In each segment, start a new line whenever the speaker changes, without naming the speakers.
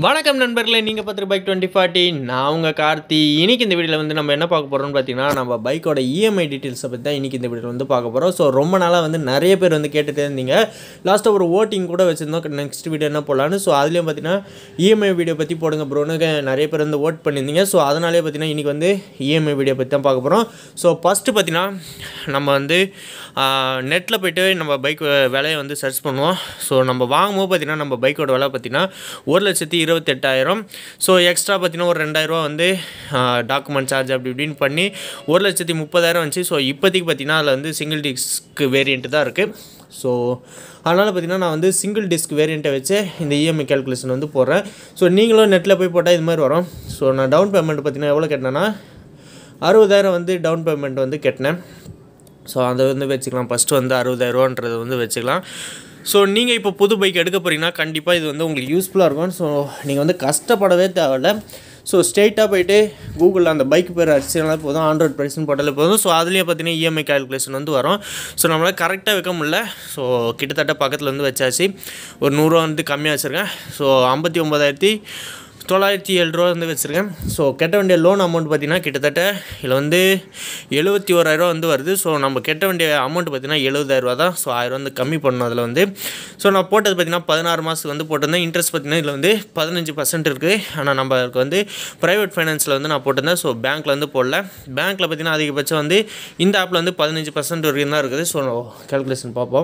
வணக்கம் நண்பர்களே நீங்கள் பார்த்துரு பைக் டுவெண்ட்டி ஃபார்ட்டி நான் உங்கள் கார்த்தி இன்னைக்கு இந்த வீடியோவில் வந்து நம்ம என்ன பார்க்க போகிறோம்னு பார்த்தீங்கன்னா நம்ம பைக்கோட இஎம்ஐ டீட்டெயில்ஸை பற்றி தான் இன்றைக்கி இந்த வீடியோவில் வந்து பார்க்க போகிறோம் ஸோ ரொம்ப நாளாக வந்து நிறைய பேர் வந்து கேட்டுகிட்டே இருந்தீங்க லாஸ்ட்டாக ஒரு ஓட்டிங் கூட வச்சுருந்தோம் நெக்ஸ்ட் வீடியோ என்ன போடலான்னு ஸோ அதுலேயும் பார்த்தீங்கன்னா இஎம்ஐ வீடியோ பற்றி போடுங்க ப்ரோன்னு நிறைய பேர் வந்து ஓட் பண்ணியிருந்தீங்க ஸோ அதனாலே பார்த்தீங்கன்னா இன்றைக்கி வந்து இஎம்ஐ வீடியோ பற்றி தான் பார்க்க போகிறோம் ஸோ ஃபஸ்ட்டு பார்த்தீங்கன்னா நம்ம வந்து நெட்டில் போய்ட்டு நம்ம பைக் விலையை வந்து சர்ச் பண்ணுவோம் ஸோ நம்ம வாங்கும்போது பார்த்தீங்கன்னா நம்ம பைக்கோட விலை பார்த்தீங்கன்னா ஒரு லட்சத்தி இருபத்தெட்டாயிரம் ஸோ எக்ஸ்ட்ரா பார்த்தீங்கன்னா ஒரு ரெண்டாயிரரூவா வந்து டாக்குமெண்ட் சார்ஜ் அப்படி இப்படின்னு பண்ணி ஒரு லட்சத்தி முப்பதாயிரம் வந்துச்சு ஸோ இப்போதைக்கு பார்த்தீங்கன்னா அதில் வந்து சிங்கிள் டிஸ்க் வேரியண்ட் தான் இருக்குது ஸோ அதனால் பார்த்தீங்கன்னா நான் வந்து சிங்கிள் டிஸ்க் வேரியண்ட்டை வச்சு இந்த இஎம்ஐ கேல்குலேஷன் வந்து போடுறேன் ஸோ நீங்களும் நெட்டில் போய் போட்டால் இது மாதிரி வரும் ஸோ நான் டவுன் பேமெண்ட் பார்த்தீங்கன்னா எவ்வளோ கட்டினேன்னா அறுபதாயிரம் வந்து டவுன் பேமெண்ட் வந்து கட்டினேன் ஸோ அதை வந்து வச்சுக்கலாம் ஃபஸ்ட்டு வந்து அறுபதாயிரரூவான்றது வந்து வச்சுக்கலாம் ஸோ நீங்கள் இப்போ புது பைக் எடுக்க போகிறீங்கன்னா கண்டிப்பாக இது வந்து உங்களுக்கு யூஸ்ஃபுல்லாக இருக்கும் ஸோ நீங்கள் வந்து கஷ்டப்படவே தேவையில்ல ஸோ ஸ்ட்ரெயிட்டாக போயிட்டு கூகுளில் அந்த பைக் பேர் அடிச்சதுனால போதும் ஆண்ட்ராய்ட் ப்ரைஸ்னு போட்டாலே போதும் ஸோ அதுலேயே பார்த்தீங்கன்னா இஎம்ஐ கால்குலேஷன் வந்து வரும் ஸோ நம்மளால் கரெக்டாக வைக்க முடியல ஸோ கிட்டத்தட்ட பக்கத்தில் வந்து வச்சாச்சு ஒரு நூறுரூவா வந்து கம்மியாக வச்சுருக்கேன் ஸோ ஐம்பத்தி ஒம்பதாயிரத்தி தொள்ளாயிரத்தி ஏழு ரூபா வந்து வச்சுருக்கேன் ஸோ கட்ட வேண்டிய லோன் அமௌண்ட் பார்த்திங்கன்னா கிட்டத்தட்ட இதில் வந்து எழுபத்தி ஓராயிரரூவா வந்து வருது ஸோ நம்ம கட்ட வேண்டிய அமௌண்ட் பார்த்திங்கன்னா எழுபதாயிரரூவா தான் ஸோ ஆயிரம் வந்து கம்மி பண்ணணும் அதில் வந்து ஸோ நான் போட்டது பார்த்திங்கன்னா பதினாறு மாதத்துக்கு வந்து போட்டிருந்தேன் இன்ட்ரெஸ்ட் பார்த்திங்கன்னா இதில் வந்து பதினஞ்சு பர்சன்ட் இருக்குது ஆனால் நம்மளுக்கு வந்து ப்ரைவேட் ஃபைனான்ஸில் வந்து நான் போட்டிருந்தேன் ஸோ பேங்க்கில் வந்து போடல பேங்க்கில் பார்த்திங்கன்னா அதிகபட்சம் வந்து இந்த ஆப்பில் வந்து பதினஞ்சு பர்சன்ட் வரைக்கும் தான் இருக்குது ஸோ கேல்குலேஷன் பார்ப்போம்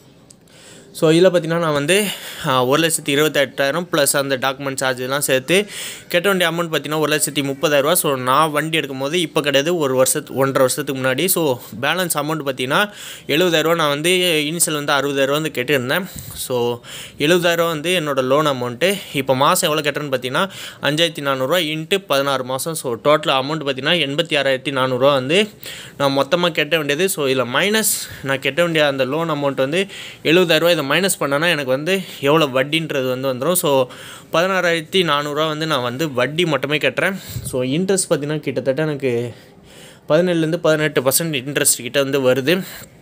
ஸோ இதில் பார்த்தீங்கன்னா நான் வந்து ஒரு லட்சத்தி இருபத்தெட்டாயிரம் ப்ளஸ் அந்த டாக்குமெண்ட் சார்ஜெலாம் சேர்த்து கட்ட வேண்டிய அமௌண்ட் பார்த்தீங்கன்னா ஒரு லட்சத்தி முப்பதாயிரரூவா ஸோ நான் வண்டி எடுக்கும் போது இப்போ கிடையாது ஒரு வருஷத்து ஒன்றரை வருஷத்துக்கு முன்னாடி ஸோ பேலன்ஸ் அமௌண்ட் பார்த்தீங்கன்னா எழுபதாயிரரூவா நான் வந்து இனிஷியல் வந்து அறுபதாயிரரூவா வந்து கட்டியிருந்தேன் ஸோ எழுபதாயிரரூவா வந்து என்னோடய லோன் அமௌண்ட்டு இப்போ மாதம் எவ்வளோ கட்டுறேன்னு பார்த்தீங்கன்னா அஞ்சாயிரத்தி நானூறுரூவா இன்ட்டு பதினாறு மாதம் ஸோ டோட்டல் அமௌண்ட் பார்த்தீங்கன்னா எண்பத்தி ஆறாயிரத்தி நானூறுரூவா வந்து நான் மொத்தமாக கட்ட வேண்டியது ஸோ இதில் மைனஸ் நான் கட்ட வேண்டிய அந்த லோன் அமௌண்ட் வந்து எழுபதாயிரரூவா இதை மைனஸ் பண்ணனா எனக்கு வந்து எவ்வளோ வட்டின்றது வந்து வந்துடும் ஸோ பதினாறாயிரத்தி நானூறுரூவா வந்து நான் வந்து வட்டி மட்டுமே கட்டுறேன் ஸோ இன்ட்ரெஸ்ட் பார்த்திங்கன்னா கிட்டத்தட்ட எனக்கு பதினேழுலேருந்து பதினெட்டு பர்சன்ட் இன்ட்ரெஸ்ட் கிட்ட வந்து வருது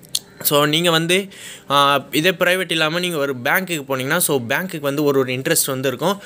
ஸோ நீங்கள் வந்து இதே ப்ரைவேட் இல்லாமல் நீங்கள் ஒரு பேங்க்குக்கு போனீங்கன்னா ஸோ பேங்க்குக்கு வந்து ஒரு ஒரு இன்ட்ரெஸ்ட் வந்து இருக்கும்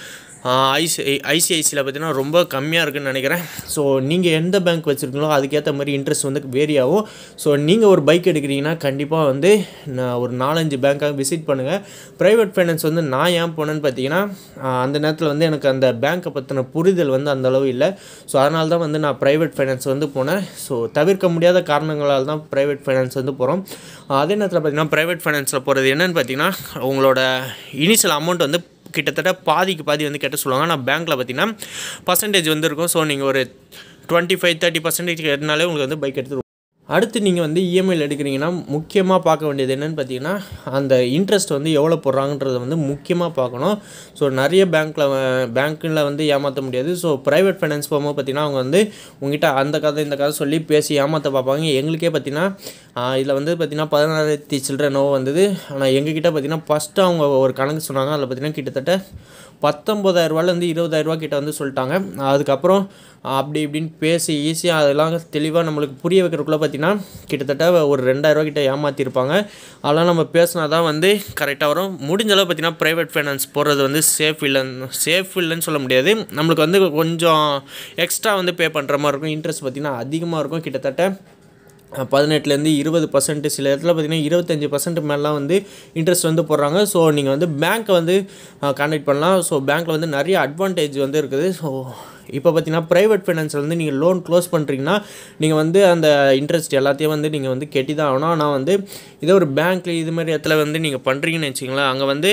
ஐசி ஐசிஐசியில் பார்த்தீங்கன்னா ரொம்ப கம்மியாக இருக்குதுன்னு நினைக்கிறேன் ஸோ நீங்கள் எந்த பேங்க் வச்சுருக்கீங்களோ அதுக்கேற்ற மாதிரி இன்ட்ரெஸ்ட் வந்து வேரி ஆகும் ஸோ நீங்கள் ஒரு பைக் எடுக்கிறீங்கன்னா கண்டிப்பாக வந்து நான் ஒரு நாலஞ்சு பேங்க்காக விசிட் பண்ணுங்கள் ப்ரைவேட் ஃபைனான்ஸ் வந்து நான் ஏன் போனேன்னு பார்த்தீங்கன்னா அந்த நேரத்தில் வந்து எனக்கு அந்த பேங்க்கை பற்றின புரிதல் வந்து அந்தளவு இல்லை ஸோ அதனால தான் வந்து நான் ப்ரைவேட் ஃபைனான்ஸ் வந்து போனேன் ஸோ தவிர்க்க முடியாத காரணங்களால் தான் ப்ரைவேட் ஃபைனான்ஸ் வந்து போகிறோம் அதே நேரத்தில் பார்த்திங்கன்னா ப்ரைவேட் ஃபைனான்ஸில் போகிறது என்னென்னு பார்த்தீங்கன்னா உங்களோட இனிஷியல் அமௌண்ட் வந்து கிட்டத்தட்ட பாதிக்கு பாதி வந்து கேட்ட சொல்லுவாங்க ஆனால் பேங்க்கில் பார்த்தீங்கன்னா பர்சன்டேஜ் வந்து இருக்கும் ஸோ நீங்கள் ஒரு டுவெண்ட்டி ஃபைவ் தேர்ட்டி பர்சன்டேஜ் கேட்டனாலே உங்களுக்கு வந்து பைக் எடுத்து அடுத்து நீங்கள் வந்து இஎம்ஐயில் எடுக்கிறீங்கன்னா முக்கியமாக பார்க்க வேண்டியது என்னென்னு பார்த்தீங்கன்னா அந்த இன்ட்ரெஸ்ட் வந்து எவ்வளோ போடுறாங்கன்றதை வந்து முக்கியமாக பார்க்கணும் ஸோ நிறைய பேங்க்கில் பேங்க்கில் வந்து ஏமாற்ற முடியாது ஸோ ப்ரைவேட் ஃபைனான்ஸ் போகும்போது பார்த்தீங்கன்னா அவங்க வந்து உங்ககிட்ட அந்த கதை இந்த கதை சொல்லி பேசி ஏமாற்ற பார்ப்பாங்க எங்களுக்கே பார்த்தீங்கன்னா இதில் வந்து பார்த்திங்கன்னா பதினாறாயிரத்தி சில்லற நோவு வந்தது ஆனால் எங்ககிட்ட பார்த்திங்கன்னா ஃபஸ்ட்டு அவங்க ஒரு கணக்கு சொன்னாங்க அதில் பார்த்திங்கன்னா கிட்டத்தட்ட பத்தொம்பதாயிரரூவாலேருந்து இருபதாயிரரூவா கிட்ட வந்து சொல்லிட்டாங்க அதுக்கப்புறம் அப்படி இப்படின்னு பேசி ஈஸியாக அதெல்லாம் தெளிவாக நம்மளுக்கு புரிய வைக்கிறதுக்குள்ளே பார்த்திங்கன்னா கிட்டத்தட்ட ஒரு ரெண்டாயிரரூவா கிட்ட ஏமாற்றிருப்பாங்க அதெல்லாம் நம்ம பேசினா தான் வந்து கரெக்டாக வரும் முடிஞ்ச அளவு பார்த்திங்கன்னா ப்ரைவேட் ஃபைனான்ஸ் போடுறது வந்து சேஃப் இல்லைன்னு சேஃப் இல்லைன்னு சொல்ல முடியாது நம்மளுக்கு வந்து கொஞ்சம் எக்ஸ்ட்ரா வந்து பே பண்ணுற மாதிரி இருக்கும் இன்ட்ரெஸ்ட் பார்த்திங்கன்னா அதிகமாக இருக்கும் கிட்டத்தட்ட பதினெட்டுலேருந்து இருபது பர்சன்ட் சில இடத்துல பார்த்திங்கன்னா இருபத்தஞ்சி பர்சன்ட் மேலாம் வந்து இன்ட்ரெஸ்ட் வந்து போடுறாங்க ஸோ நீங்கள் வந்து பேங்க்கை வந்து கான்டாக்ட் பண்ணலாம் ஸோ பேங்க்கில் வந்து நிறைய அட்வான்டேஜ் வந்து இருக்குது ஸோ இப்போ பார்த்தீங்கன்னா ப்ரைவேட் ஃபைனான்ஸில் வந்து நீங்கள் லோன் க்ளோஸ் பண்ணுறீங்கன்னா நீங்கள் வந்து அந்த இன்ட்ரெஸ்ட் எல்லாத்தையும் வந்து நீங்கள் வந்து கெட்டி தான் ஆகணும் ஆனால் வந்து இதே ஒரு பேங்க்கில் இது மாதிரி இடத்துல வந்து நீங்கள் பண்ணுறீங்கன்னு வச்சிங்களேன் அங்கே வந்து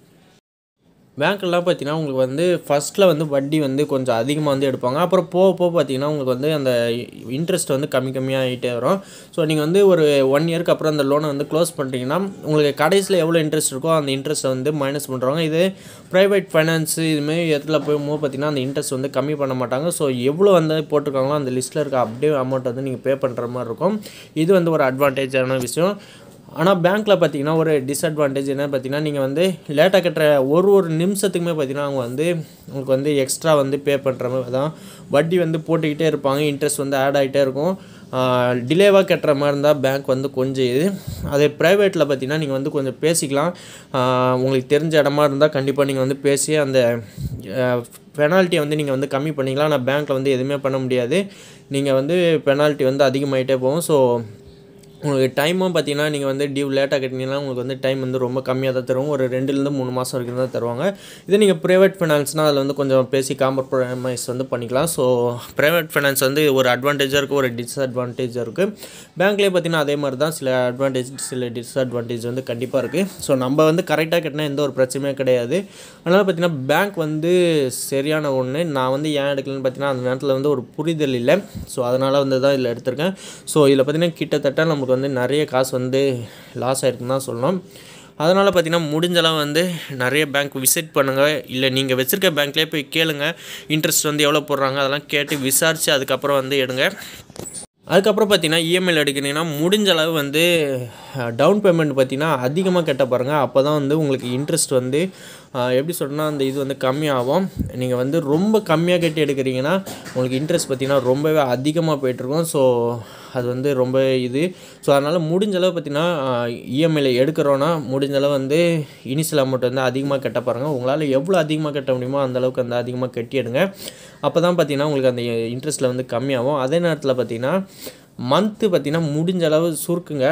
பேங்க்லாம் பார்த்தீங்கன்னா உங்களுக்கு வந்து ஃபஸ்ட்டில் வந்து வட்டி வந்து கொஞ்சம் அதிகமாக வந்து எடுப்பாங்க அப்புறம் போக போக பார்த்தீங்கன்னா உங்களுக்கு வந்து அந்த இன்ட்ரெஸ்ட் வந்து கம்மி கம்மியாகிட்டே வரும் ஸோ நீங்கள் வந்து ஒரு ஒன் இயருக்கு அப்புறம் அந்த லோனை வந்து க்ளோஸ் பண்ணுறீங்கன்னா உங்களுக்கு கடைசியில் எவ்வளோ இன்ட்ரெஸ்ட் இருக்கோ அந்த இன்ட்ரெஸ்ட்டை வந்து மைனஸ் பண்ணுறாங்க இது ப்ரைவேட் ஃபைனான்ஸ் இதுமாரி இடத்துல போகும்போது பார்த்தீங்கன்னா அந்த இன்ட்ரெஸ்ட் வந்து கம்மி பண்ண மாட்டாங்க ஸோ எவ்வளோ வந்து போட்டிருக்காங்களோ அந்த லிஸ்ட்டில் இருக்க அப்படியே அமௌண்ட் வந்து நீங்கள் பே பண்ணுற மாதிரி இருக்கும் இது வந்து ஒரு அட்வான்டேஜான விஷயம் ஆனால் பேங்க்கில் பார்த்தீங்கன்னா ஒரு டிஸ்அட்வான்டேஜ் என்ன பார்த்தீங்கன்னா நீங்கள் வந்து லேட்டாக கட்டுற ஒரு ஒரு நிமிஷத்துக்குமே பார்த்தீங்கன்னா அவங்க வந்து உங்களுக்கு வந்து எக்ஸ்ட்ரா வந்து பே பண்ணுற மாதிரி தான் வட்டி வந்து போட்டுக்கிட்டே இருப்பாங்க இன்ட்ரெஸ்ட் வந்து ஆட் ஆகிட்டே இருக்கும் டிலேவாக கட்டுற மாதிரி இருந்தால் பேங்க் வந்து கொஞ்சம் இது அதே ப்ரைவேட்டில் பார்த்தீங்கன்னா நீங்கள் வந்து கொஞ்சம் பேசிக்கலாம் ஆஹ் உங்களுக்கு தெரிஞ்ச இடமா இருந்தால் கண்டிப்பாக நீங்கள் வந்து பேசி அந்த பெனால்ட்டியை வந்து நீங்கள் வந்து கம்மி பண்ணிக்கலாம் ஆனால் பேங்க்கில் வந்து எதுவுமே பண்ண முடியாது நீங்கள் வந்து பெனால்ட்டி வந்து அதிகமாகிட்டே போகும் ஸோ உங்களுக்கு டைமும் பார்த்தீங்கன்னா நீங்கள் வந்து டியூ லேட்டாக கட்டினீங்கன்னா உங்களுக்கு வந்து டைம் வந்து ரொம்ப கம்மியாக தான் தருவாங்க ஒரு ரெண்டுலேருந்து மூணு மாதம் வரைக்கும் தான் தருவாங்க இதே நீங்கள் ப்ரைவேட் ஃபினான்ஸ்னால் அதில் வந்து கொஞ்சம் பேசி காம்ப்ரமைஸ் வந்து பண்ணிக்கலாம் ஸோ ப்ரைவேட் ஃபினான்ஸ் வந்து ஒரு அட்வான்டேஜாக இருக்குது ஒரு டிஸ்அட்வான்டேஜாக இருக்குது பேங்க்லேயே பார்த்தீங்கன்னா அதே மாதிரி தான் சில அட்வான்டேஜ் சில டிஸ்அட்வான்டேஜ் வந்து கண்டிப்பாக இருக்குது ஸோ நம்ம வந்து கரெக்டாக கட்டினா எந்த ஒரு பிரச்சனையும் கிடையாது அதனால் பார்த்தீங்கன்னா பேங்க் வந்து சரியான ஒன்று நான் வந்து ஏன் எடுக்கலன்னு பார்த்தீங்கன்னா அந்த நேரத்தில் வந்து ஒரு புரிதல் இல்லை ஸோ அதனால் வந்து தான் இதில் எடுத்திருக்கேன் ஸோ இதில் பார்த்தீங்கன்னா கிட்டத்தட்ட நமக்கு வந்து நிறைய காசு வந்து லாஸ் ஆயிருக்குன்னு தான் சொல்லணும் அதனால் பார்த்தீங்கன்னா முடிஞ்சளவு வந்து நிறைய பேங்க் விசிட் பண்ணுங்கள் இல்லை நீங்கள் வச்சுருக்க பேங்க்லேயே போய் கேளுங்க இன்ட்ரெஸ்ட் வந்து எவ்வளோ போடுறாங்க அதெல்லாம் கேட்டு விசாரித்து அதுக்கப்புறம் வந்து எடுங்க அதுக்கப்புறம் பார்த்தீங்கன்னா இஎம்ஐயில் எடுக்கிறீங்கன்னா முடிஞ்ச அளவு வந்து டவுன் பேமெண்ட் பார்த்தீங்கன்னா அதிகமாக கட்ட பாருங்கள் அப்போ தான் வந்து உங்களுக்கு இன்ட்ரெஸ்ட் வந்து அஹ், எப்படி சொல்கிறேன்னா அந்த இது வந்து கம்மியாகும் நீங்கள் வந்து ரொம்ப கம்மியாக கட்டி எடுக்கிறீங்கன்னா உங்களுக்கு இன்ட்ரெஸ்ட் பார்த்தீங்கன்னா ரொம்பவே அதிகமாக போயிட்டுருக்கும் ஸோ அது வந்து ரொம்ப இது ஸோ அதனால் முடிஞ்ச அளவு பார்த்தீங்கன்னா இஎம்ஐயில் எடுக்கிறோன்னா முடிஞ்ச அளவு வந்து இனிஷியல் அமௌண்ட் வந்து அதிகமாக கட்ட பாருங்கள் உங்களால் எவ்வளோ அதிகமாக கட்ட முடியுமோ அந்த அளவுக்கு வந்து அதிகமாக கட்டி எடுங்க அப்போ தான் பார்த்தீங்கன்னா உங்களுக்கு அந்த இன்ட்ரெஸ்ட்டில் வந்து கம்மியாகும் அதே நேரத்தில் பார்த்தீங்கன்னா மந்த்து பார்த்தீங்கன்னா முடிஞ்ச அளவு சுருக்குங்க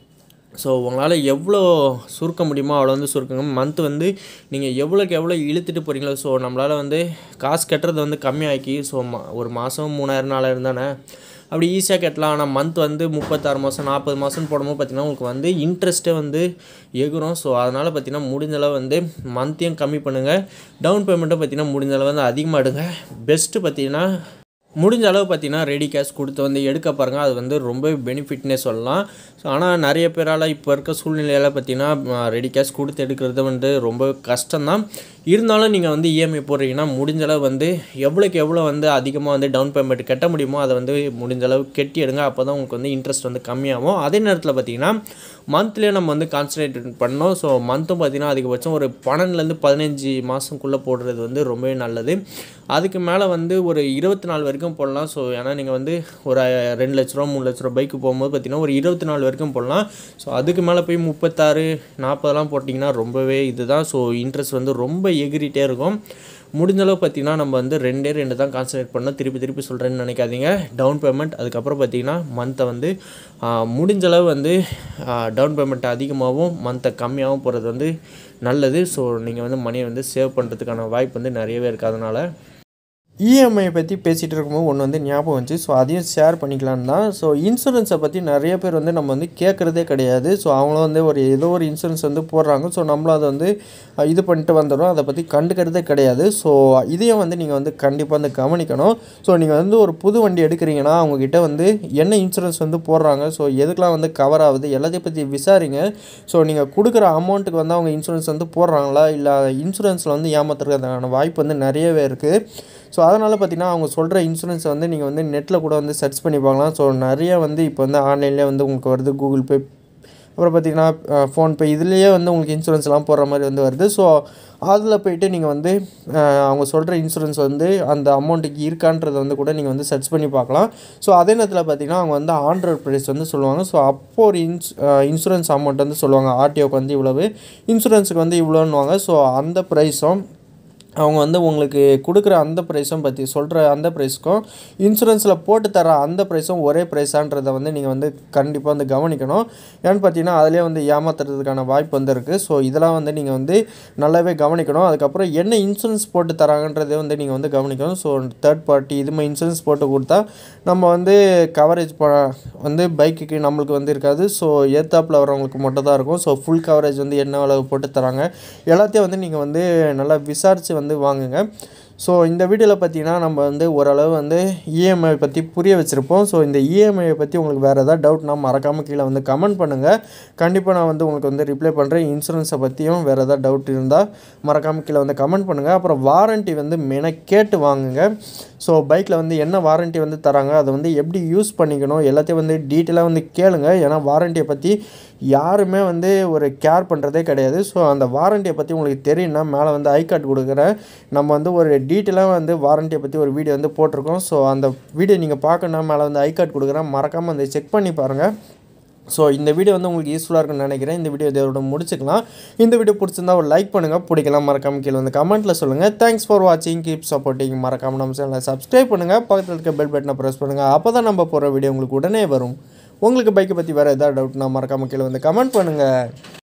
ஸோ உங்களால் எவ்வளோ சுருக்க முடியுமோ அவ்வளோ வந்து சுருக்குங்க மந்த் வந்து நீங்கள் எவ்வளோக்கு எவ்வளோ இழுத்துட்டு போகிறீங்களோ ஸோ நம்மளால் வந்து காசு கட்டுறது வந்து கம்மியாக்கி ஸோ மா ஒரு மாதம் மூணாயிரம் நாலாயிரம் தானே அப்படி ஈஸியாக கட்டலாம் ஆனால் மந்த் வந்து முப்பத்தாறு மாதம் நாற்பது மாதம் போடும்போது பார்த்தீங்கன்னா உங்களுக்கு வந்து இன்ட்ரெஸ்ட்டே வந்து எகுரும் ஸோ அதனால் பார்த்தீங்கன்னா முடிஞ்ச அளவு வந்து மந்த்தையும் கம்மி பண்ணுங்கள் டவுன் பேமெண்ட்டும் பார்த்தீங்கன்னா முடிஞ்ச அளவு வந்து அதிகமாக எடுங்க பெஸ்ட்டு பார்த்தீங்கன்னா முடிஞ்ச அளவு பார்த்தீங்கன்னா ரெடி கேஷ் கொடுத்து வந்து எடுக்க பாருங்கள் அது வந்து ரொம்ப பெனிஃபிட்னே சொல்லலாம் ஸோ ஆனால் நிறைய பேரால் இப்போ இருக்க சூழ்நிலையில் பார்த்தீங்கன்னா ரெடி கேஷ் கொடுத்து எடுக்கிறது வந்து ரொம்ப கஷ்டம்தான் இருந்தாலும் நீங்கள் வந்து இஎம்ஐ போடுறீங்கன்னா முடிஞ்ச அளவு வந்து எவ்வளோக்கு எவ்வளோ வந்து அதிகமாக வந்து டவுன் பேமெண்ட் கட்ட முடியுமோ அதை வந்து முடிஞ்ச அளவு கட்டி எடுங்க அப்போ தான் உங்களுக்கு வந்து இன்ட்ரெஸ்ட் வந்து கம்மியாகும் அதே நேரத்தில் பார்த்தீங்கன்னா மந்த்லேயே நம்ம வந்து கான்சன்ட்ரேட் பண்ணோம் ஸோ மந்த்தும் பார்த்தீங்கன்னா அதிகபட்சம் ஒரு பன்னெண்டுலேருந்து பதினஞ்சு மாதம்குள்ளே போடுறது வந்து ரொம்பவே நல்லது அதுக்கு மேலே வந்து ஒரு இருபத்தி நாலு வரைக்கும் போடலாம் ஸோ ஏன்னா நீங்கள் வந்து ஒரு ரெண்டு லட்ச ரூபா மூணு லட்ச ரூபா பைக்கு போகும்போது பார்த்தீங்கன்னா ஒரு இருபத்தி நாலு வரைக்கும் போடலாம் ஸோ அதுக்கு மேலே போய் முப்பத்தாறு நாற்பதெல்லாம் போட்டிங்கன்னா ரொம்பவே இதுதான் ஸோ இன்ட்ரெஸ்ட் வந்து ரொம்ப எகிரிட்டே இருக்கும் முடிஞ்ச அளவு பார்த்தீங்கன்னா நம்ம வந்து ரெண்டே ரெண்டு தான் கான்சன்ட்ரேட் பண்ணோம் திருப்பி திருப்பி சொல்கிறேன்னு நினைக்காதீங்க டவுன் பேமெண்ட் அதுக்கப்புறம் பார்த்தீங்கன்னா மந்த்தை வந்து ஆ, முடிஞ்ச அளவு வந்து டவுன் பேமெண்ட் அதிகமாகவும் மந்த்தை கம்மியாகவும் போகிறது வந்து நல்லது ஸோ நீங்கள் வந்து மணியை வந்து சேவ் பண்ணுறதுக்கான வாய்ப்பு வந்து நிறையவே இருக்குது அதனால் இஎம்ஐ பற்றி பேசிகிட்டு இருக்கும்போது ஒன்று வந்து ஞாபகம் வந்துச்சு ஸோ அதையும் ஷேர் பண்ணிக்கலான்னு தான் ஸோ இன்சூரன்ஸை பற்றி நிறைய பேர் வந்து நம்ம வந்து கேட்குறதே கிடையாது ஸோ அவங்களும் வந்து ஒரு ஏதோ ஒரு இன்சூரன்ஸ் வந்து போடுறாங்க ஸோ நம்மளும் அதை வந்து அஹ், இது பண்ணிட்டு வந்துடுறோம் அதை பற்றி கண்டுக்கிறதே கிடையாது ஸோ இதையும் வந்து நீங்கள் வந்து கண்டிப்பாக வந்து கவனிக்கணும் ஸோ நீங்கள் வந்து ஒரு புது வண்டி எடுக்கிறீங்கன்னா அவங்கக்கிட்ட வந்து என்ன இன்சூரன்ஸ் வந்து போடுறாங்க ஸோ எதுக்கெலாம் வந்து கவர் ஆகுது எல்லாத்தையும் பற்றி விசாரிங்க ஸோ நீங்கள் கொடுக்குற அமௌண்ட்டுக்கு வந்து அவங்க இன்சூரன்ஸ் வந்து போடுறாங்களா இல்லை இன்சூரன்ஸில் வந்து ஏமாத்துறதுக்கான வாய்ப்பு வந்து நிறையவே இருக்குது ஸோ அதனால் பார்த்தீங்கன்னா அவங்க சொல்கிற இன்சூரன்ஸை வந்து நீங்கள் வந்து நெட்டில் கூட வந்து சர்ச் பண்ணி பார்க்கலாம் ஸோ நிறைய வந்து இப்போ வந்து ஆன்லைன்லேயே வந்து உங்களுக்கு வருது கூகுள் பே அப்புறம் பார்த்தீங்கன்னா ஃபோன்பே இதுலேயே வந்து உங்களுக்கு இன்சூரன்ஸ்லாம் போடுற மாதிரி வந்து வருது ஸோ அதில் போயிட்டு நீங்கள் வந்து அஹ், அவங்க சொல்கிற இன்சூரன்ஸ் வந்து அந்த அமௌண்ட்டுக்கு இருக்கான்றதை வந்து கூட நீங்கள் வந்து சர்ச் பண்ணி பார்க்கலாம் ஸோ அதே நேரத்தில் பார்த்தீங்கன்னா அவங்க வந்து ஆண்ட்ராய்ட் ப்ரைஸ் வந்து சொல்லுவாங்க ஸோ அப்போ ஒரு இன்ஸ் இன்சூரன்ஸ் அமௌண்ட் வந்து சொல்லுவாங்க ஆர்டிஓக்கு வந்து இவ்வளவு இன்சூரன்ஸுக்கு வந்து இவ்வளோன்னுவாங்க ஸோ அந்த ப்ரைஸும் அவங்க வந்து உங்களுக்கு கொடுக்குற அந்த ப்ரைஸும் பற்றி சொல்கிற அந்த ப்ரைஸ்க்கும் இன்சூரன்ஸில் போட்டு தர அந்த ப்ரைஸும் ஒரே ப்ரைஸான்றதை வந்து நீங்கள் வந்து கண்டிப்பாக வந்து கவனிக்கணும் ஏன்னு பார்த்தீங்கன்னா அதிலே வந்து ஏமாத்துறதுக்கான வாய்ப்பு வந்து இருக்குது ஸோ இதெல்லாம் வந்து நீங்கள் வந்து நல்லாவே கவனிக்கணும் அதுக்கப்புறம் என்ன இன்சூரன்ஸ் போட்டு தராங்கன்றதை வந்து நீங்கள் வந்து கவனிக்கணும் ஸோ தேர்ட் பார்ட்டி இது மாதிரி இன்சூரன்ஸ் போட்டு கொடுத்தா நம்ம வந்து கவரேஜ் ப வந்து பைக்குக்கு நம்மளுக்கு வந்து இருக்காது ஸோ ஏத்தாப்பில் வரவங்களுக்கு மட்டும் தான் இருக்கும் ஸோ ஃபுல் கவரேஜ் வந்து என்ன அளவு போட்டு தராங்க எல்லாத்தையும் வந்து நீங்கள் வந்து நல்லா விசாரித்து வந்து வாங்குங்க ஸோ இந்த வீடியோவில் பார்த்தீங்கன்னா நம்ம வந்து ஓரளவு வந்து இஎம்ஐ பற்றி புரிய வச்சுருப்போம் ஸோ இந்த இஎம்ஐயை பற்றி உங்களுக்கு வேறு ஏதாவது டவுட்னா மறக்காமல் கீழே வந்து கமெண்ட் பண்ணுங்கள் கண்டிப்பாக நான் வந்து உங்களுக்கு வந்து ரிப்ளை பண்ணுறேன் இன்சூரன்ஸை பற்றியும் வேறு ஏதாவது டவுட் இருந்தால் மறக்காமல் கீழே வந்து கமெண்ட் பண்ணுங்கள் அப்புறம் வாரண்ட்டி வந்து மெயினாக கேட்டு வாங்குங்க ஸோ பைக்கில் வந்து என்ன வாரண்ட்டி வந்து தராங்க அதை வந்து எப்படி யூஸ் பண்ணிக்கணும் எல்லாத்தையும் வந்து டீட்டெயிலாக வந்து கேளுங்க ஏன்னா வாரண்ட்டியை பற்றி யாருமே வந்து ஒரு கேர் பண்ணுறதே கிடையாது ஸோ அந்த வாரண்ட்டியை பற்றி உங்களுக்கு தெரியும்னா மேலே வந்து ஐ கார்டு கொடுக்குறேன் நம்ம வந்து ஒரு டீட்டெயிலாக வந்து வாரண்டியை பற்றி ஒரு வீடியோ வந்து போட்டிருக்கோம் ஸோ அந்த வீடியோ நீங்கள் பார்க்கணும் மேலே வந்து ஐ கார்டு கொடுக்குறேன் மறக்காமல் வந்து செக் பண்ணி பாருங்கள் ஸோ இந்த வீடியோ வந்து உங்களுக்கு யூஸ்ஃபுல்லாக இருக்கும்னு நினைக்கிறேன் இந்த வீடியோ இதோட முடிச்சுக்கலாம் இந்த வீடியோ பிடிச்சிருந்தா ஒரு லைக் பண்ணுங்கள் பிடிக்கலாம் மறக்காம கீழே வந்து கமெண்ட்டில் சொல்லுங்கள் தேங்க்ஸ் ஃபார் வாட்சிங் கீப் சப்போர்ட்டிங் மறக்காம நம்ம சேனலை சப்ஸ்கிரைப் பண்ணுங்கள் பக்கத்தில் இருக்க பெல் பட்டனை ப்ரெஸ் பண்ணுங்கள் அப்போ தான் நம்ம போகிற வீடியோ உங்களுக்கு உடனே வரும் உங்களுக்கு பைக்கை பற்றி வேறு எதாவது டவுட்னா மறக்காம கீழே வந்து கமெண்ட் பண்ணுங்கள்